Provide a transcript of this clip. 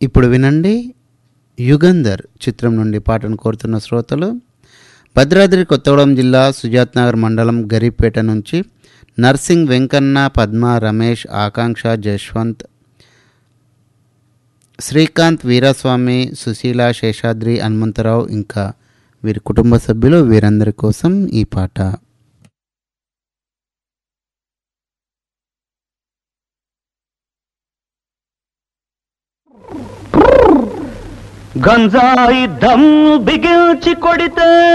ఇప్పుడు వినండి యుగంధర్ చిత్రం నుండి పాటను కోరుతున్న శ్రోతలు భద్రాద్రి కొత్తగూడెం జిల్లా సుజాత్ నగర్ మండలం గరీపేట నుంచి నర్సింగ్ వెంకన్న పద్మ రమేష్ ఆకాంక్ష జశ్వంత్ శ్రీకాంత్ వీరస్వామి సుశీల శేషాద్రి హనుమంతరావు ఇంకా వీరి కుటుంబ సభ్యులు వీరందరి కోసం ఈ పాట గంజాయి దమ్ బిగించి కొడితే